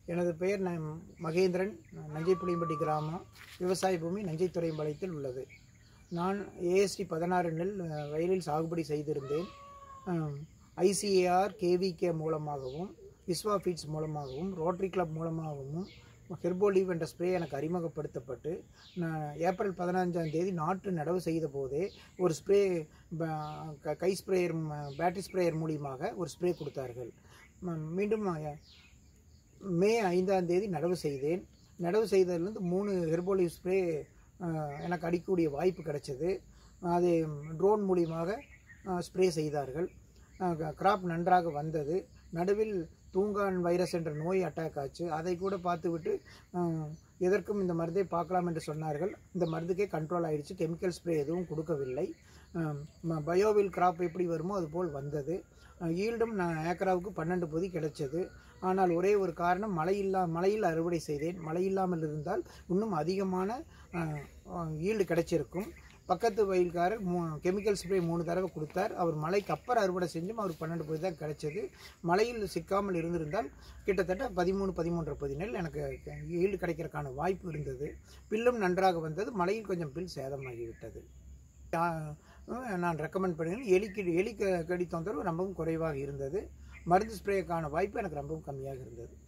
எனது பெயர் ந மகேந்திரன் நஞ்சைப்புளியம்பட்டி கிராமம் விவசாய பூமி நஞ்சைத்துறையம்பாளையத்தில் உள்ளது நான் ஏஎஸ்டி பதினாறு நெல் அஹ், வயலில் சாகுபடி செய்திருந்தேன் ஐசிஏஆர் கேவிகே மூலமாகவும் விஸ்வா ஃபீட்ஸ் மூலமாகவும் ரோட்டரி கிளப் மூலமாகவும் ஹெர்போலிவ் என்ற ஸ்ப்ரே எனக்கு அறிமுகப்படுத்தப்பட்டு நான் ஏப்ரல் பதினஞ்சாம் தேதி நாற்று நடவு செய்த போதே ஒரு ஸ்ப்ரே கை ஸ்ப்ரேயர் பேட்டரி ஸ்ப்ரேயர் மூலியமாக ஒரு ஸ்ப்ரே கொடுத்தார்கள் ம- மீண்டும் அஹ், மே ஐந்தாம் தேதி நடவு செய்தேன் நடவு செய்ததுலேருந்து மூணு ஹெர்போலிவ் ஸ்ப்ரே எனக்கு அடிக்கக்கூடிய வாய்ப்பு கிடைச்சது அது ட்ரோன் மூலியமாக ஸ்ப்ரே செய்தார்கள் கிராப் நன்றாக வந்தது நடுவில் தூங்கான் வைரஸ் என்ற நோய் அட்டாக் ஆச்சு அதை கூட பார்த்துவிட்டு அஹ், எதற்கும் இந்த மருந்தை பார்க்கலாம் என்று சொன்னார்கள் இந்த மருந்துக்கே கண்ட்ரோல் ஆயிடுச்சு கெமிக்கல் ஸ்ப்ரே எதுவும் கொடுக்கவில்லை பயோவில் கிராப் எப்படி வருமோ அதுபோல் வந்தது ஈல்டும் நான் ஏக்கராவுக்கு பன்னெண்டு பொதி கிடைச்சது ஆனால் ஒரே ஒரு காரணம் மழை இல்லா மழையில் அறுவடை செய்தேன் மழை இல்லாமல் இருந்தால் இன்னும் அதிகமான ஈல்டு கிடைச்சிருக்கும் பக்கத்து வயல்காரர் மூ கெமிக்கல் ஸ்ப்ரே மூணு தடவை கொடுத்தார் அவர் மழைக்கு அப்புறம் அறுவடை செஞ்சும் அவர் பன்னெண்டு பொதி தான் கிடைச்சது மழையில் சிக்காமல் இருந்திருந்தால் கிட்டத்தட்ட பதிமூணு பதிமூன்றரை பொதி நெல் எனக்கு ஈல்டு கிடைக்கிறதுக்கான வாய்ப்பு இருந்தது பில்லும் நன்றாக வந்தது மழையில் கொஞ்சம் பில் சேதமாகிவிட்டது ஆஹ் நான் ரெக்கமெண்ட் பண்ணுறேன் எலிக்கு எலி க- கடி தொந்தரவு ரொம்பவும் குறைவாக இருந்தது மருந்து ஸ்ப்ரேக்கான வாய்ப்பு எனக்கு ரொம்பவும் கம்மியாக இருந்தது